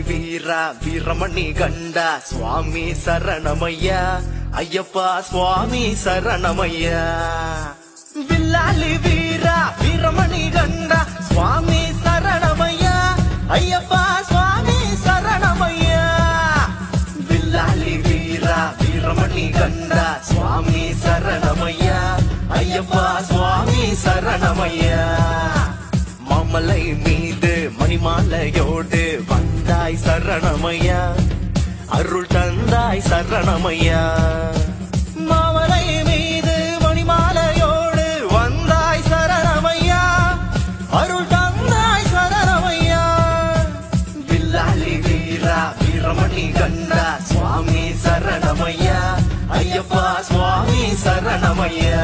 வீரா வீரமணி கண்டா சுவாமி சரணமையா ஐயப்பா சுவாமி சரணமையா வில்லாலி வீரா வீரமணி கண்டா சுவாமி சரணமையா ஐயப்பா சுவாமி சரணமையா வில்லாலி வீரா வீரமணி கண்டா சுவாமி சரணமையா ஐயப்பா சுவாமி சரணமையா மாமலை மீது மணிமாலையோடு வந்தாய் சரணமையா அருள் தந்தாய் சரணமையா மாமலை மீது மணிமாலையோடு வந்தாய் சரணமையா அருள் தந்தாய் சரணமையா வில்லாலி வீரா வீரமணி கண்டா சுவாமி சரணமையா ஐயப்பா சுவாமி சரணமையா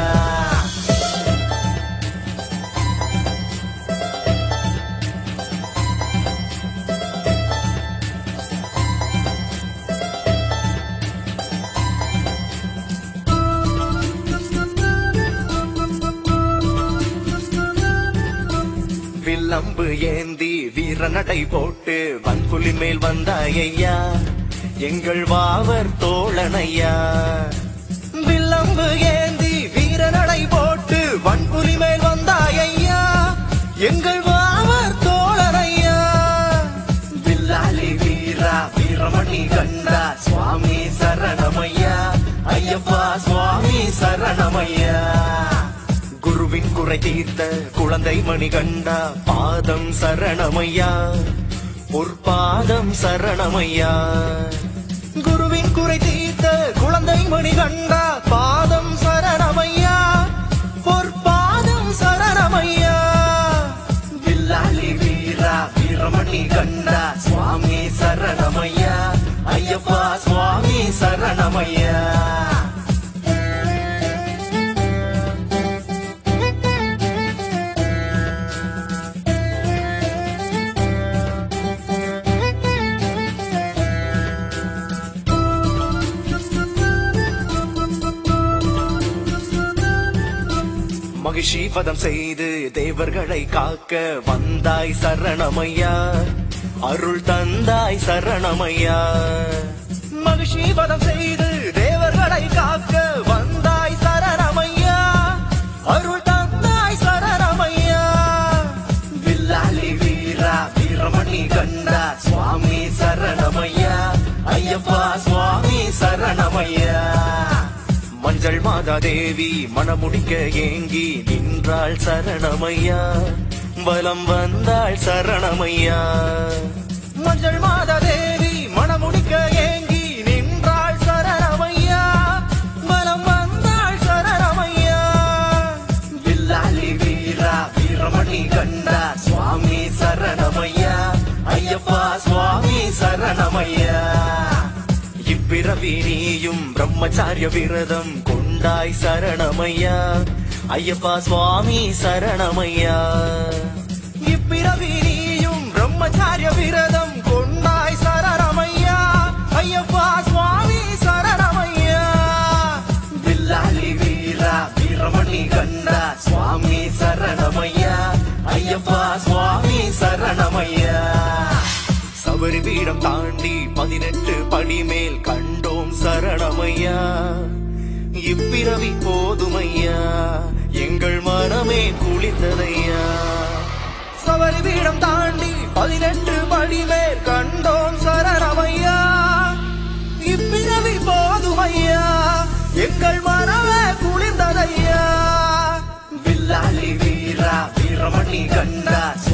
வில்லம்பு ஏந்தி வீரநடை போட்டு வன்புலி மேல் வந்தாயையா எங்கள் வாவர் தோழனையா வில்லம்பு ஏந்தி வீரநடை போட்டு வன்புலி மேல் வந்தாயையா எங்கள் வாவர் தோழனையா வில்லாலி வீரா வீரமணி கண்டா சுவாமி சரணமையா ஐயப்பா சுவாமி சரணமையா குருவின் குறை தீர்த்த குழந்தை மணி கண்டா பாதம் சரணமையா பொற்பாதம் சரணமையா குருவின் குறை தீர்த்த குழந்தை மணி கண்டா பாதம் சரணமையா பொற்பாதம் சரணமையா வில்லாலி வீரா வீரமணி கண்டா சுவாமி சரணமையா ஐயப்பா சுவாமி சரணமையா மகிழ்ச்சி பதம் செய்து தேவர்களை காக்க வந்தாய் சரணமையா அருள் தந்தாய் சரணமையா மகிழ்ச்சி பதம் செய்து தேவர்களை காக்க வந்தாய் சரணமையா அருள் தந்தாய் சரணமையா வில்லாலி வீரா வீரமணி கண்டா சுவாமி சரணமையா ஐயப்பா சுவாமி சரணமையா மஞ்சள் மாதா தேவி மணமுடிக்க ஏங்கி நின்றாள் சரணமையா பலம் வந்தாள் சரணமையா மஞ்சள் மாதா தேவி மணமுடிக்க ஏங்கி நின்றாள் சரணமையா பலம் வந்தாள் சரணமையா வில்லாலி வீரா வீரமணி கண்டா சுவாமி சரணமையா ஐயப்பா சுவாமி சரணமையா இப்பிறவி நீயும் பிரம்மச்சாரிய விரதம் கொண்டாய் சரணமையா ஐயப்பா சுவாமி சரணமையா இப்பிறவி நீயும் பிரம்மச்சாரிய விரதம் கொண்டாய் சரணமையா ஐயப்பா சுவாமி சரணமையா வில்லாலி வீரா வீரமணி கண்டா சுவாமி சரணமையா ஐயப்பா சுவாமி சரணமையா சபரி பீடம் தாண்டி பதினெட்டு படி மேல் கண்டோம் சரணமையா இப்பிறவி போதுமையா எங்கள் மனமே குளித்ததையா சபரி பீடம் தாண்டி பதினெட்டு படி மேல் கண்டோம் சரணமையா இப்பிறவி போதுமையா எங்கள் மனமே குளிர்ந்ததையா வில்லாலி வீரா வீரமணி கண்டா